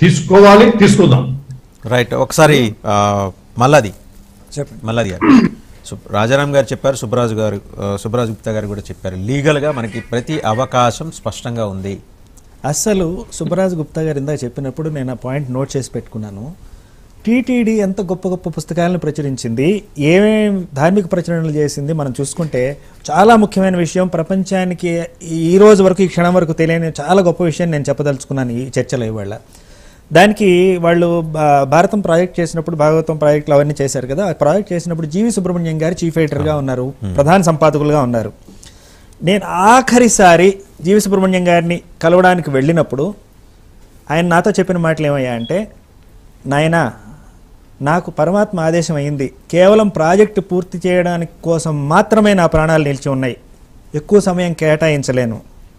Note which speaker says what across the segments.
Speaker 1: తీసుకోవాలి తీసుకుందాం
Speaker 2: రైట్ ఒకసారి ఆ, మల్లాది
Speaker 3: చెప్పండి
Speaker 2: మల్లాది గారు సు- రాజారాం గారు చెప్పారు సుబ్బరాజు గారు ఆ, సుబ్బరాజు గుప్తా గారు కూడా చెప్పారు లీగల్గా మనకి ప్రతి అవకాశం స్పష్టంగా ఉంది
Speaker 3: అస్సలు సుబ్బరాజు గుప్తా గారు ఇందాక చెప్పినప్పుడు నేను ఆ పాయింట్ నోట్ చేసి పెట్టుకున్నాను టీటీడీ ఎంత గొప్ప గొప్ప పుస్తకాలను ప్రచురించింది ఏమేం ధార్మిక ప్రచురణలు చేసింది మనం చూసుకుంటే చాలా ముఖ్యమైన విషయం ప్రపంచానికి ఈ రోజు వరకు ఈ క్షణం వరకు తెలియని చాలా గొప్ప విషయం నేను చెప్పదలుచుకున్నాను ఈ చర్చలో ఇవాళ దానికి వాళ్ళు భా- భారతం ప్రాజెక్ట్ చేసినప్పుడు భాగవతం ప్రాజెక్టులు అవన్నీ చేశారు కదా ఆ ప్రాజెక్ట్ చేసినప్పుడు జీవి సుబ్రహ్మణ్యం గారు చీఫ్ ఎడిటర్గా ఉన్నారు ప్రధాన సంపాదకులుగా ఉన్నారు నేను ఆఖరిసారి జీవి సుబ్రహ్మణ్యం గారిని కలవడానికి వెళ్ళినప్పుడు ఆయన నాతో చెప్పిన మాటలు ఏమయ్యా అంటే నాయనా నాకు పరమాత్మ ఆదేశం అయింది కేవలం ప్రాజెక్టు పూర్తి చేయడానికి కోసం మాత్రమే నా ప్రాణాలు నిలిచి ఉన్నాయి ఎక్కువ సమయం కేటాయించలేను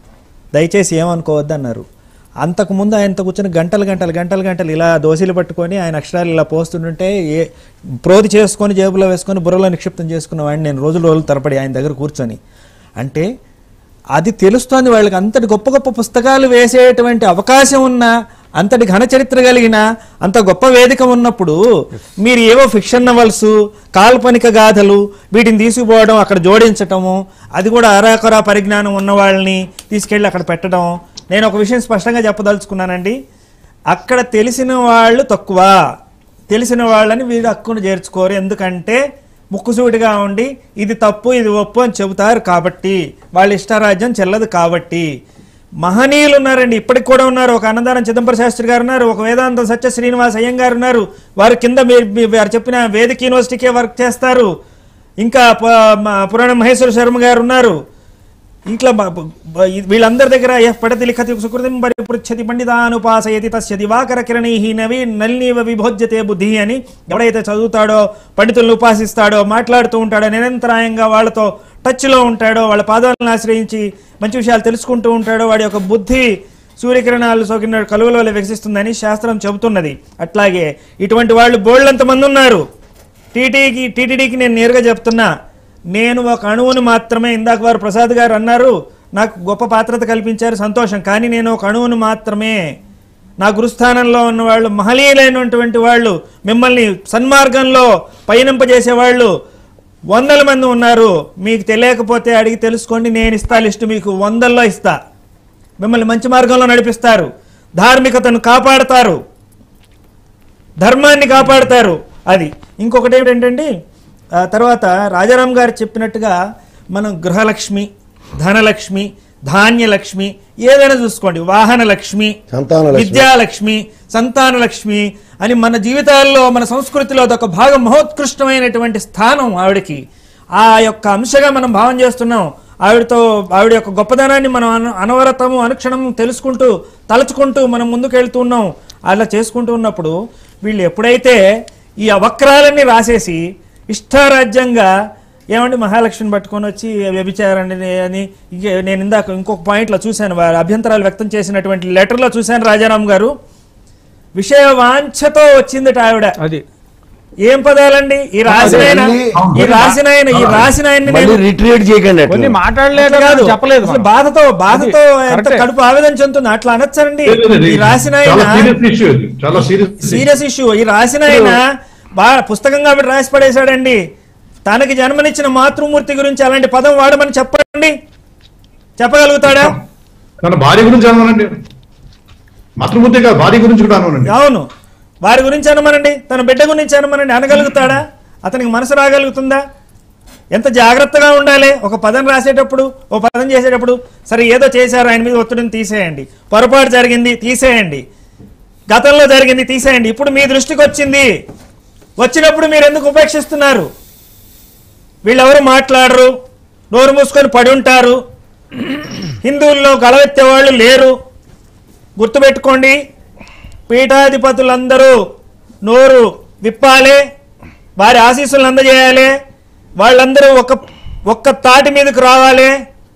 Speaker 3: దయచేసి ఏమనుకోవద్దన్నారు అంతకుముందు ఆయనతో కూర్చొని గంటలు గంటలు గంటలు గంటలు ఇలా దోశలు పట్టుకొని ఆయన అక్షరాలు ఇలా పోస్తుంటుంటే ఏ ప్రోది చేసుకొని జేబులో వేసుకొని బుర్రలో నిక్షిప్తం చేసుకున్న వాడిని నేను రోజులు రోజులు తరబడి ఆయన దగ్గర కూర్చొని అంటే అది తెలుస్తోంది వాళ్ళకి అంతటి గొప్ప గొప్ప పుస్తకాలు వేసేటువంటి అవకాశం ఉన్న అంతటి ఘన చరిత్ర కలిగిన అంత గొప్ప వేదిక ఉన్నప్పుడు మీరు ఏవో ఫిక్షన్ నవల్స్ కాల్పనిక గాథలు వీటిని తీసుకుపోవడం అక్కడ జోడించటము అది కూడా అరాకొరా పరిజ్ఞానం ఉన్న వాళ్ళని తీసుకెళ్ళి అక్కడ పెట్టడం నేను ఒక విషయం స్పష్టంగా చెప్పదలుచుకున్నానండి అక్కడ తెలిసిన వాళ్ళు తక్కువ తెలిసిన వాళ్ళని వీరు హక్కును చేర్చుకోరు ఎందుకంటే ముక్కుసూటిగా ఉండి ఇది తప్పు ఇది ఒప్పు అని చెబుతారు కాబట్టి వాళ్ళ ఇష్టారాజ్యం చెల్లదు కాబట్టి మహనీయులు ఉన్నారండి ఇప్పటికి కూడా ఉన్నారు ఒక అన్నదానం చిదంబర శాస్త్రి గారు ఉన్నారు ఒక వేదాంత సత్య శ్రీనివాస్ అయ్యం గారు ఉన్నారు వారి కింద మీరు మీ- వారు చెప్పిన వేదిక యూనివర్సిటీకే వర్క్ చేస్తారు ఇంకా ప- మ- పురాణ మహేశ్వర శర్మ గారు ఉన్నారు ఇట్లా బ- బ- బ- వీళ్ళందరి దగ్గర యః పఠతి లిఖతి సుకృతిం పరిపృచ్ఛతి పండితానుపాసయతి తస్య దివాకర కిరణీహి నవి నల్నీవ విభోజ్యతే బుద్ధి అని ఎవడైతే చదువుతాడో పండితులను ఉపాసిస్తాడో మాట్లాడుతూ ఉంటాడో నిరంతరాయంగా వాళ్ళతో టచ్లో ఉంటాడో వాళ్ళ పాదాలను ఆశ్రయించి మంచి విషయాలు తెలుసుకుంటూ ఉంటాడో వాడి యొక్క బుద్ధి సూర్యకిరణాలు సోకిన కలువల వల్ల వికసిస్తుందని శాస్త్రం చెబుతున్నది అట్లాగే ఇటువంటి వాళ్ళు బోళ్ళంత మంది ఉన్నారు టీటీకి టీటీడీకి నేను నేరుగా చెప్తున్నా నేను ఒక అణువును మాత్రమే ఇందాక వారు ప్రసాద్ గారు అన్నారు నాకు గొప్ప పాత్రత కల్పించారు సంతోషం కానీ నేను ఒక అణువును మాత్రమే నా గురుస్థానంలో ఉన్న వాళ్ళు మహనీయులైనటువంటి వాళ్ళు మిమ్మల్ని సన్మార్గంలో పయనింపజేసే వాళ్ళు వందల మంది ఉన్నారు మీకు తెలియకపోతే అడిగి తెలుసుకోండి నేను ఇస్తా లిస్టు మీకు వందల్లో ఇస్తా మిమ్మల్ని మంచి మార్గంలో నడిపిస్తారు ధార్మికతను కాపాడతారు ధర్మాన్ని కాపాడతారు అది ఇంకొకటి ఏమిటంటే ఆ తర్వాత రాజారాం గారు చెప్పినట్టుగా మనం గృహలక్ష్మి ధనలక్ష్మి ధాన్యలక్ష్మి ఏదైనా చూసుకోండి వాహన లక్ష్మి
Speaker 4: సంతానలక్ష్మి.
Speaker 3: విద్యాలక్ష్మి సంతాన లక్ష్మి అని మన జీవితాల్లో మన సంస్కృతిలో అదొక భాగం మహోత్కృష్టమైనటువంటి స్థానం ఆవిడకి ఆ యొక్క అంశగా మనం భావం చేస్తున్నాం ఆవిడతో ఆవిడ యొక్క గొప్పదనాన్ని మనం అన- అనవరతము అనుక్షణం తెలుసుకుంటూ తలుచుకుంటూ మనం ముందుకు వెళ్తూ ఉన్నాం అలా చేసుకుంటూ ఉన్నప్పుడు వీళ్ళు ఎప్పుడైతే ఈ అవక్రాలన్నీ రాసేసి ఇష్టారాజ్యంగా ఏమండి మహాలక్ష్మిని పట్టుకొని వచ్చి వ్యభిచారండి అని ఇంకే నేను ఇందాక ఇంకొక పాయింట్లో చూశాను వారి అభ్యంతరాలు వ్యక్తం చేసినటువంటి లెటర్లో చూశాను రాజారాం గారు విషయ వాంఛతో వచ్చిందట ఆవిడ
Speaker 5: అది
Speaker 3: ఏం పదాలండి ఈ రాసిన ఆయన ఈ రాసిన ఆయన ఈ రాసిన ఆయన్ని
Speaker 4: మళ్ళీ
Speaker 3: నేను-
Speaker 4: రిట్రీట్ చేయకండి
Speaker 5: కొన్ని
Speaker 4: అట్లా.
Speaker 5: మాట్లాడలేదు
Speaker 3: అట్లా కాదు
Speaker 5: చెప్పలేదు
Speaker 3: అసలు
Speaker 5: మనం.
Speaker 3: బాధతో బాధతో
Speaker 5: అది
Speaker 3: ఎంత
Speaker 5: కరెక్టే.
Speaker 3: కడుపు ఆవేదన చెందుతుంది అట్లా అనొచ్చండి
Speaker 1: లేదు, లేదు,
Speaker 3: ఈ రాసిన
Speaker 1: చాలా
Speaker 3: ఆయన
Speaker 1: సీరియస్ ఇష్యూ ఇది చాలా సీరియస్
Speaker 3: సీరియస్ ఇష్యూ ఈ రాసిన ఆయన బాగా పుస్తకం కాబట్టి రాసి పడేశాడండి తనకి జన్మనిచ్చిన మాతృమూర్తి గురించి అలాంటి పదం వాడమని చెప్పండి చెప్పగలుగుతాడా
Speaker 1: తన భార్య గురించి అనమనండి మాతృమూర్తి కాదు భార్య గురించి కూడా అనమనండి
Speaker 3: అవును వారి గురించి అనమనండి తన బిడ్డ గురించి అనమనండి అనగలుగుతాడా అతనికి మనసు రాగలుగుతుందా ఎంత జాగ్రత్తగా ఉండాలి ఒక పదం రాసేటప్పుడు ఓ పదం చేసేటప్పుడు సరే ఏదో చేశారు ఆయన మీద ఒత్తిడిని తీసేయండి పొరపాటు జరిగింది తీసేయండి గతంలో జరిగింది తీసేయండి ఇప్పుడు మీ దృష్టికి వచ్చింది వచ్చినప్పుడు మీరు ఎందుకు ఉపేక్షిస్తున్నారు వీళ్ళెవరు మాట్లాడరు నోరు మూసుకొని పడి ఉంటారు హిందువుల్లో గలవెత్తే వాళ్ళు లేరు గుర్తుపెట్టుకోండి పీఠాధిపతులందరూ నోరు విప్పాలి వారి ఆశీస్సులను అందజేయాలి వాళ్ళందరూ ఒక ఒక్క తాటి మీదకు రావాలి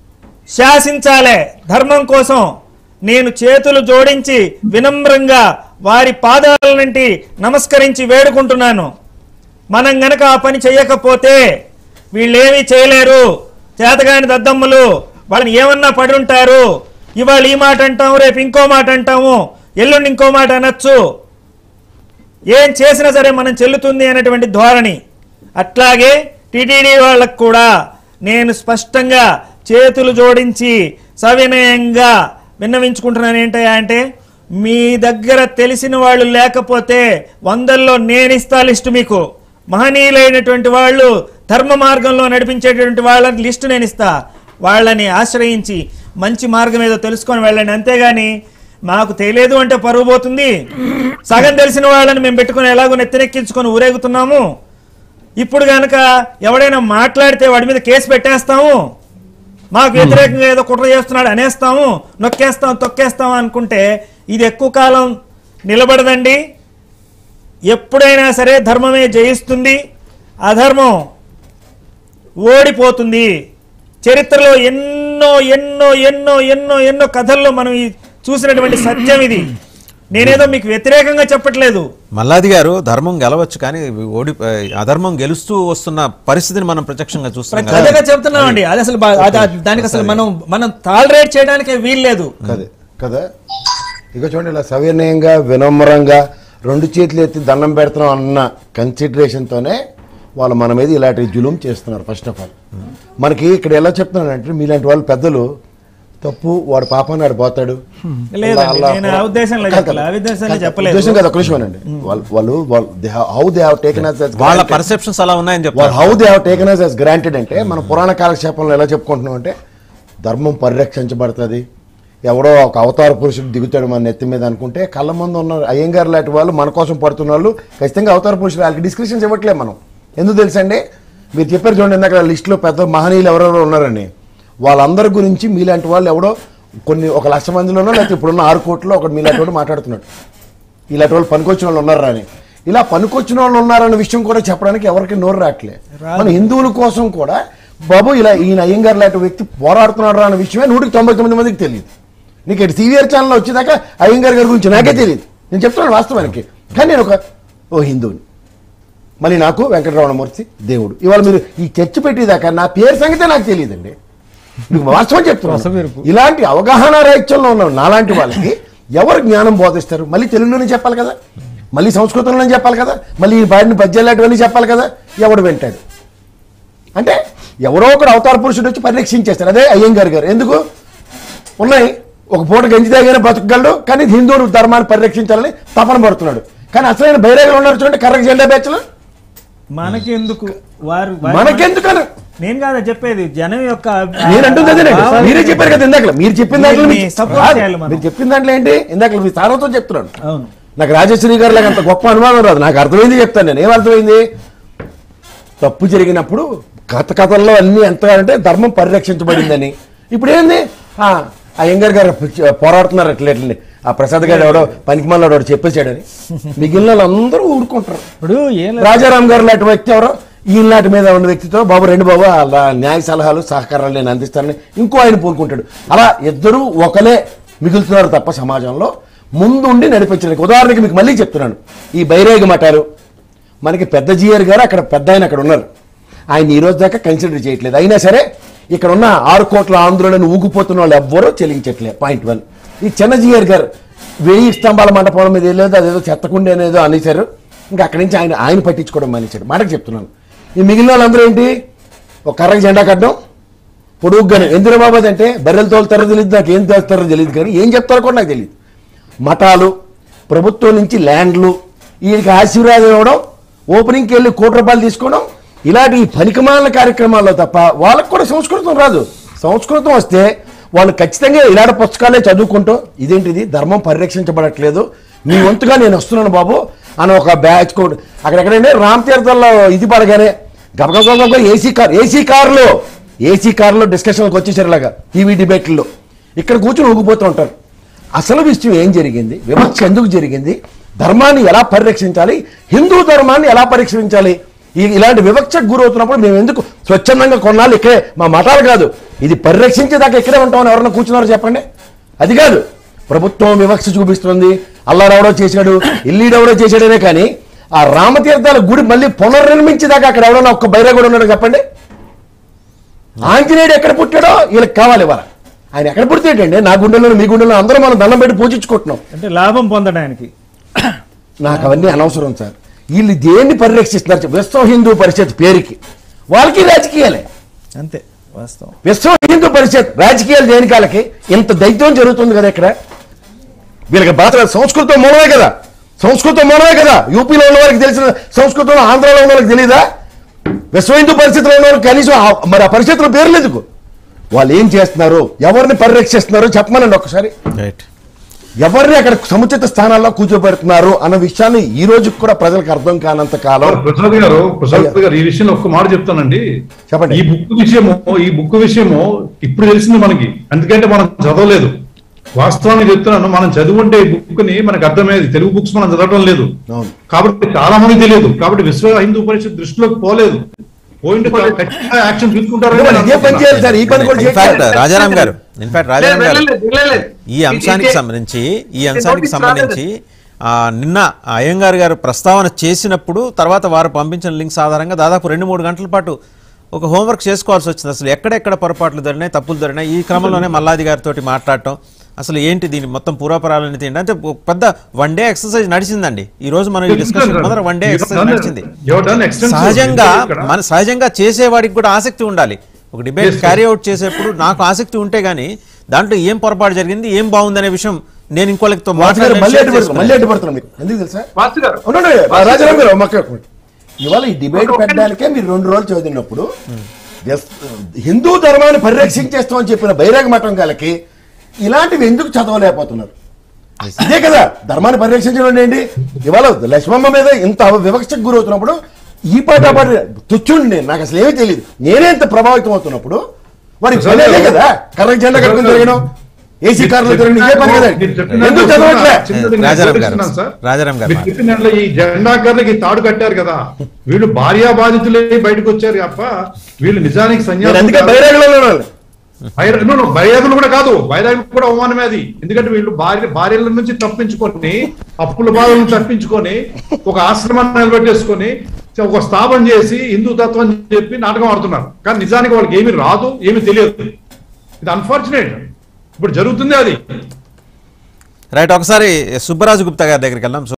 Speaker 3: శాసించాలి ధర్మం కోసం నేను చేతులు జోడించి వినమ్రంగా వారి పాదాల నుండి నమస్కరించి వేడుకుంటున్నాను మనం గనక ఆ పని చేయకపోతే వీళ్ళేమీ చేయలేరు చేతగాని దద్దమ్మలు వాళ్ళని ఏమన్నా పడి ఉంటారు ఇవాళ ఈ మాట అంటాము రేపు ఇంకో మాట అంటాము ఎల్లుండి ఇంకో మాట అనొచ్చు ఏం చేసినా సరే మనం చెల్లుతుంది అనేటువంటి ధోరణి అట్లాగే టిటిడి వాళ్ళకు కూడా నేను స్పష్టంగా చేతులు జోడించి సవినయంగా విన్నవించుకుంటున్నాను ఏంటయ్యా అంటే మీ దగ్గర తెలిసిన వాళ్ళు లేకపోతే వందల్లో నేను ఇస్తా లిస్టు మీకు మహనీయులైనటువంటి వాళ్ళు ధర్మ మార్గంలో నడిపించేటటువంటి వాళ్ళ లిస్టు నేను ఇస్తా వాళ్ళని ఆశ్రయించి మంచి మార్గం ఏదో తెలుసుకొని వెళ్ళండి అంతేగాని మాకు తెలియదు అంటే పరువు పోతుంది సగం తెలిసిన వాళ్ళని మేము పెట్టుకుని ఎలాగో నెత్తనెక్కించుకొని ఊరేగుతున్నాము ఇప్పుడు గనక ఎవడైనా మాట్లాడితే వాడి మీద కేసు పెట్టేస్తాము మాకు వ్యతిరేకంగా ఏదో కుట్ర చేస్తున్నాడు అనేస్తాము నొక్కేస్తాం తొక్కేస్తాం అనుకుంటే ఇది ఎక్కువ కాలం నిలబడదండి ఎప్పుడైనా సరే ధర్మమే జయిస్తుంది అధర్మం ఓడిపోతుంది చరిత్రలో ఎన్నో ఎన్నో ఎన్నో ఎన్నో ఎన్నో కథల్లో మనం ఈ చూసినటువంటి సత్యం ఇది నేనేదో మీకు వ్యతిరేకంగా చెప్పట్లేదు
Speaker 2: మల్లాది గారు ధర్మం గెలవచ్చు కానీ ఓడి అధర్మం గెలుస్తూ వస్తున్న పరిస్థితిని మనం ప్రత్యక్షంగా చూస్తున్నాం కదా
Speaker 3: కథగా చెప్తున్నామండి అది అసలు బా- అది- అది- దానికి అసలు మనం మనం టాలరేట్ చేయడానికే వీల్లేదు
Speaker 4: కదే కదా ఇక చూడండి ఇలా సవినయంగా వినమ్రంగా రెండు చేతులు ఎత్తి దండం పెడుతున్నాం అన్న కన్సిడరేషన్తోనే వాళ్ళు మన మీద ఇలాంటి జులుం చేస్తున్నారు ఫస్ట్ ఆఫ్ ఆల్ మనకి ఇక్కడ ఎలా చెప్తున్నానంటే మీలాంటి వాళ్ళు పెద్దలు తప్పు వాడు పాపాన్ని ఆడు పోతాడు
Speaker 3: లేదండి,
Speaker 4: అలా- అలా-
Speaker 3: నేను ఆ ఉద్దేశంలో
Speaker 4: కాదు,
Speaker 3: చెప్పలే, ఆ ఉద్దేశంలో
Speaker 4: కాదు,
Speaker 3: చెప్పలేదు.
Speaker 4: ఉద్దేశం కదా ఒక నిమిషం అండి వాళ్ళు వాళ్ళు హౌ దే హావ్ టేకెన్
Speaker 2: వాళ్ళ పర్సెప్షన్స్ అలా ఉన్నాయని
Speaker 4: వాళ్ళు
Speaker 2: చెప్తారు
Speaker 4: how they have taken as granted అంటే మన పురాణ కాలక్షేపంలో ఎలా చెప్పుకుంటున్నాం అంటే ధర్మం పరిరక్షించబడుతుంది ఎవడో ఒక అవతార పురుషుడు దిగుతాడు మన నెత్తి మీద అనుకుంటే కళ్ళ ముందు ఉన్న అయ్యంగారు లాంటి వాళ్ళు మన కోసం పడుతున్న వాళ్ళు ఖచ్చితంగా అవతార పురుషులు వాళ్ళకి డిస్క్రిప్షన్స్ ఇవ్వట్లేదు మనం ఎందుకు తెలుసండి మీరు చెప్పారు చూడండి ఇందాక లిస్టులో పెద్ద మహనీయులు ఎవరెవరో ఉన్నారని వాళ్ళందరి గురించి మీలాంటి వాళ్ళు ఎవడో కొన్ని ఒక లక్ష మందిలోనో లేకపోతే ఇప్పుడున్న ఆరు కోట్లో ఒకటి మీలాంటి వాడు మాట్లాడుతున్నాడు ఇలాంటి వాళ్ళు పనికొచ్చిన వాళ్ళు ఉన్నారా అని ఇలా పనికొచ్చిన వాళ్ళు ఉన్నారన్న విషయం కూడా చెప్పడానికి ఎవరికి నోరు రావట్లే మన హిందువుల కోసం కూడా బాబు ఇలా ఈయన అయ్యంగారు లాంటి వ్యక్తి పోరాడుతున్నాడు అన్న విషయమే నూటికి తొంభై తొమ్మిది మందికి తెలియదు నీకు ఇటు సీవియర్ ఛానల్ వచ్చేదాకా అయ్యంగార్ గారి గురించి నాకే తెలియదు నేను చెప్తున్నాను వాస్తవానికి కానీ నేను ఒక ఓ హిందువుని మళ్ళీ నాకు వెంకటరమణమూర్తి దేవుడు ఇవాళ మీరు ఈ చర్చ పెట్టేదాకా నా పేరు సంగతే నాకు తెలియదండి మీకు వాస్తవం చెప్తున్నాను
Speaker 3: రసవిరుపు.
Speaker 4: ఇలాంటి అవగాహన రాహిత్యంలో ఉన్న నాలాంటి వాళ్ళకి ఎవరు జ్ఞానం బోధిస్తారు మళ్ళీ తెలుగులోనే చెప్పాలి కదా మళ్ళీ సంస్కృతంలోనే చెప్పాలి కదా మళ్ళీ ఈ బాడిని పద్యాలాంటివన్నీ చెప్పాలి కదా ఎవడు వింటాడు అంటే ఎవరో ఒకడు అవతార పురుషుడు వచ్చి పరిరక్షించేస్తారు అదే అయ్యంగారు గారు ఎందుకు ఉన్నాయి ఒక పూట గంజి తాగానే బతకగలడు కానీ హిందూ ధర్మాన్ని పరిరక్షించాలని తపన పడుతున్నాడు కానీ అసలైన బైరాగులు ఉన్నారు చూడండి కర్రకి జెండా బ్యాచ్లు
Speaker 3: మనకెందుకు వారు వారు-
Speaker 4: మనకెందుకని
Speaker 3: నేను కాదా చెప్పేది జనం యొక్క
Speaker 4: నేను అంటుంది అదేనండి
Speaker 3: భావాలు-
Speaker 4: మీరే చెప్పారు కదా ఇందాక మీరు చెప్పిన దాంట్లో
Speaker 3: దీన్ని
Speaker 4: మీకు-
Speaker 3: support
Speaker 4: కాదు,
Speaker 3: చేయాలి మనం.
Speaker 4: మీరు చెప్పిన దాంట్లో ఏంటి ఇందాక మీ స్థానంతో చెప్తున్నాను
Speaker 3: అవును
Speaker 4: నాకు రాజశ్రీ గారు లాగా అంత గొప్ప అనుమానం రాదు నాకు అర్థమైంది చెప్తాను నేను ఏమర్థమైంది తప్పు జరిగినప్పుడు కథ కథల్లో అన్ని ఎంత అంటే ధర్మం పరిరక్షించబడిందని ఇప్పుడు ఏంది ఆ, ఆ అయ్యంగార్ గారు పోరాడుతున్నారు అట్లా ఇట్లని ఆ ప్రసాద్ గారు ఎవడో పనికి మళ్ళీ వాడు చెప్పేశాడని మిగిలిన వాళ్ళందరూ ఊరుకుంటారు
Speaker 3: ఇప్పుడు ఏం లేదు.
Speaker 4: రాజారాం గారు లాంటి వ్యక్తి ఎవరో ఈనాటి మీద ఉన్న వ్యక్తితో బాబు రెండు బాబు అలా న్యాయ సలహాలు సహకారాలు నేను అందిస్తానని ఇంకో ఆయన పూనుకుంటాడు అలా ఇద్దరు ఒకలే మిగులుతున్నారు తప్ప సమాజంలో ముందుండి నడిపించడానికి ఉదాహరణకి మీకు మళ్ళీ చెప్తున్నాను ఈ బైరేగ మఠాలు మనకి పెద్ద జీఆర్ గారు అక్కడ పెద్ద ఆయన అక్కడ ఉన్నారు ఆయన ఈ రోజు దాకా కన్సిడర్ చేయట్లేదు అయినా సరే ఇక్కడ ఉన్న ఆరు కోట్ల ఆంధ్రులను ఊగిపోతున్న వాళ్ళు ఎవ్వరూ చెల్లించట్లేదు పాయింట్ వన్ ఈ చిన్న జీఆర్ గారు వెయ్యి స్తంభాల మండపం మీద వెళ్ళేదో అదేదో చెత్తకుండి అనేదో అనేశారు ఇంకా అక్కడి నుంచి ఆయన ఆయన పట్టించుకోవడం మానేశాడు మాటకు చెప్తున్నాను ఈ మిగిలిన వాళ్ళందరూ ఏంటి ఒక కర్రకి జెండా కట్టడం పొడుగ్గానే ఎందుకు బాబు అంటే బర్రెలు తోలుతారో తెలియదు నాకు ఏం తోలుతారో తెలియదు కానీ ఏం చెప్తారో కూడా నాకు తెలియదు మఠాలు ప్రభుత్వం నుంచి ల్యాండ్లు వీరికి ఆశీర్వాదం ఇవ్వడం ఓపెనింగ్కి వెళ్ళి కోటి రూపాయలు తీసుకోవడం ఇలాంటి ఈ పనికిమాలిన కార్యక్రమాల్లో తప్ప వాళ్ళకు కూడా సంస్కృతం రాదు సంస్కృతం వస్తే వాళ్ళు ఖచ్చితంగా ఇలాంటి పుస్తకాలే చదువుకుంటూ ఇదేంటిది ధర్మం పరిరక్షించబడట్లేదు మీ వంతుగా నేను వస్తున్నాను బాబు అని ఒక బ్యాచ్ కోడ్ అక్కడెక్కడంటే రామ్ తీర్థంలో ఇది పడగానే గబగబ ఏసీ కార్ ఏసీ కారులో ఏసీ కారులో డిస్కషన్కి వచ్చేసారు ఇలాగా టీవీ డిబేట్లో ఇక్కడ కూర్చొని ఊగిపోతూ ఉంటారు అసలు విషయం ఏం జరిగింది వివక్ష ఎందుకు జరిగింది ధర్మాన్ని ఎలా పరిరక్షించాలి హిందూ ధర్మాన్ని ఎలా పరిరక్షించాలి ఈ- ఇలాంటి వివక్షకు గురవుతున్నప్పుడు మేము ఎందుకు స్వచ్ఛందంగా కొన్నాళ్ళు ఇక్కడే మా మఠాలు కాదు ఇది పరిరక్షించేదాకా ఇక్కడే ఉంటామని ఎవరన్నా కూర్చున్నారో చెప్పండి అది కాదు ప్రభుత్వం వివక్ష చూపిస్తుంది అల్లాడెవడో చేశాడు ఇల్లీడెవడో చేశాడనే కానీ ఆ రామతీర్థాల గుడి మళ్ళీ పునర్నిర్మించేదాకా అక్కడ ఎవడన్నా ఒక్క బైరాగుడు ఉన్నాడో చెప్పండి ఆంజనేయుడు ఎక్కడ పుట్టాడో వీళ్ళకి కావాలి ఇవాళ ఆయన ఎక్కడ పుడితేటండి నా గుండెలో మీ గుండెలో అందరూ మనం దండం పెట్టి పూజించుకుంటున్నాం
Speaker 3: అంటే లాభం పొందడానికి
Speaker 4: నాకు అవన్నీ అనవసరం సార్ వీళ్ళు దేన్ని పరిరక్షిస్తున్నారు చెప్పు. విశ్వ హిందూ పరిషత్ పేరుకి వాళ్ళకి రాజకీయాలే
Speaker 3: అంతే వాస్తవం
Speaker 4: విశ్వ హిందూ పరిషత్ రాజకీయాలు దేనికి వాళ్ళకి ఇంత దైత్యం జరుగుతుంది కదా ఇక్కడ వీళ్ళకి భాష సంస్కృతం మూలమే కదా సంస్కృతం మూలమే కదా యూపీలో ఉన్న వాళ్ళకి తెలిసిన సంస్కృతం ఆంధ్రాలో ఉన్న వాళ్ళకి తెలియదా విశ్వ హిందూ పరిస్థితిలో ఉన్న వాళ్ళకి కనీసం ఆ- మరి ఆ పరిస్థితుల పేర్లు ఎందుకు వాళ్ళు ఏం చేస్తున్నారు ఎవరిని పరిరక్షిస్తున్నారో చెప్పమనండి ఒకసారి
Speaker 2: రైట్
Speaker 4: ఎవరిని అక్కడ సముచిత స్థానాల్లో కూర్చోబెడుతున్నారు అన్న విషయాన్ని ఈ రోజు కూడా ప్రజలకు అర్థం కానంత కాలం
Speaker 1: ప్రసాద్ గారు ప్రసాద్ గారు ఈ విషయంలో ఒక్క మాట చెప్తానండి
Speaker 4: చెప్పండి.
Speaker 1: ఈ బుక్ విషయము ఈ బుక్ విషయము ఇప్పుడు తెలిసింది మనకి ఎందుకంటే మనం చదవలేదు వాస్తవానికి చెప్తున్నాను మనం చదువుంటే ఈ బుక్ ని మనకు అర్థమయ్యేది తెలుగు బుక్స్ మనం చదవడం లేదు
Speaker 4: అవును.
Speaker 1: కాబట్టి చాలా మంది తెలియదు కాబట్టి విశ్వ హిందూ పరిషత్ దృష్టిలోకి పోలేదు పోయింటే ఖచ్చితంగా యాక్షన్ తీసుకుంటారు
Speaker 4: ఇదే పని చేయాలి సార్ ఈ పని కూడా
Speaker 2: ఇన్ఫాక్ట్
Speaker 4: చేయాలి.
Speaker 2: రాజారాం గారు ఇన్ఫాక్ట్ రాజారాం గారు
Speaker 5: వెళ్ళలేదు, వెళ్ళలేదు.
Speaker 2: ఈ అంశానికి
Speaker 5: ఇది-
Speaker 2: సంబంధించి ఈ అంశానికి
Speaker 5: నోటీస్
Speaker 2: సంబంధించి ఆ, నిన్న అయ్యంగార్ గారు ప్రస్తావన చేసినప్పుడు తర్వాత వారు పంపించిన లింక్స్ ఆధారంగా దాదాపు రెండు మూడు గంటల పాటు ఒక హోంవర్క్ చేసుకోవాల్సి వచ్చింది అసలు ఎక్కడెక్కడ పొరపాట్లు జరిగినాయి తప్పులు జరిగినాయి ఈ క్రమంలోనే మల్లాది గారితో మాట్లాడటం అసలు ఏంటి దీని మొత్తం పూర్వపరాలని ఏంటి అంటే ఒక పెద్ద వన్ డే ఎక్సర్సైజ్ నడిచిందండి ఈ రోజు మనం ఈ డిస్కషన్ ముందర వన్ డే ఎక్సర్సైజ్ నడిచింది సహజంగా మన సహజంగా చేసేవాడికి కూడా ఆసక్తి ఉండాలి ఒక debate
Speaker 1: Yes, sir.
Speaker 2: Carry out చేసేప్పుడు నాకు ఆసక్తి ఉంటే గానీ దాంట్లో ఏం పొరపాటు జరిగింది ఏం బాగుందనే విషయం నేను ఇంకోళ్ళతో
Speaker 4: వాసు గారు మళ్ళీ అడ్డు పడుతున్నారు
Speaker 2: మాట్లాడాలి
Speaker 4: మళ్ళీ అడ్డు పడుతున్నారు మీరు ఎందుకు తెలుసా
Speaker 5: వాసు గారు
Speaker 4: ఉండండి రాజారాం గారు ఒక మొక్క ఒక్క ఇవాళ ఈ డిబేట్ పెట్టడానికే మీరు రెండు రోజులు చదివినప్పుడు ఎస్- హిందూ ధర్మాన్ని పరిరక్షించేస్తామని చెప్పిన బైరాగ మఠం గాలకి ఇలాంటివి ఎందుకు చదవలేకపోతున్నారు ఇదే కదా ధర్మాన్ని పరిరక్షించడం ఏంటి ఇవాళ లక్ష్మమ్మ మీద ఇంత వివక్షకు గురవుతున్నప్పుడు ఈ పాట ఆ పాట తుచ్చుండి నేను నాకు అసలు ఏమీ తెలియదు నేనే ఇంత ప్రభావితం అవుతున్నప్పుడు వారికి
Speaker 1: ప్రసాద్
Speaker 4: పనేదే
Speaker 1: గారు,
Speaker 4: కదా కర్ర జెండా కట్టుకుని
Speaker 1: ప్రసాద్
Speaker 4: తిరగడం ఏసీ కార్లో తిరగడం ఇదే పని కదా
Speaker 1: మీరు చెప్పిన
Speaker 4: ఎందుకు
Speaker 1: దాంట్లో
Speaker 4: చదవట్లే
Speaker 1: చిన్నది నేను
Speaker 2: రాజారాం గారు,
Speaker 1: వివరిస్తున్నాను సార్.
Speaker 2: రాజారాం గారు
Speaker 1: మీరు చెప్పిన దాంట్లో ఈ జెండాకారులకి తాడు కట్టారు కదా వీళ్ళు భార్యా బాధితులే బయటకు వచ్చారు తప్ప వీళ్ళు నిజానికి
Speaker 4: నేను
Speaker 1: సన్యాసం
Speaker 4: అందుకే
Speaker 1: కాదు.
Speaker 4: బైరాగలో ఉన్నాను
Speaker 1: బైర- no, no, బైరాగులు కూడా కాదు బైరాగులు కూడా అవమానమే అది ఎందుకంటే వీళ్ళు భార్య భార్యల నుంచి తప్పించుకొని అప్పుల బాధలను తప్పించుకొని ఒక ఆశ్రమాన్ని నిలబెట్టేసుకొని ఒక స్థాపన చేసి హిందూ తత్వం అని చెప్పి నాటకం ఆడుతున్నారు కానీ నిజానికి వాళ్ళకి ఏమీ రాదు ఏమీ తెలియదు ఇది అన్ఫార్చునేట్ ఇప్పుడు జరుగుతుంది అది
Speaker 2: రైట్ ఒకసారి సుబ్బరాజు గుప్తా గారి దగ్గరికి వెళ్దాం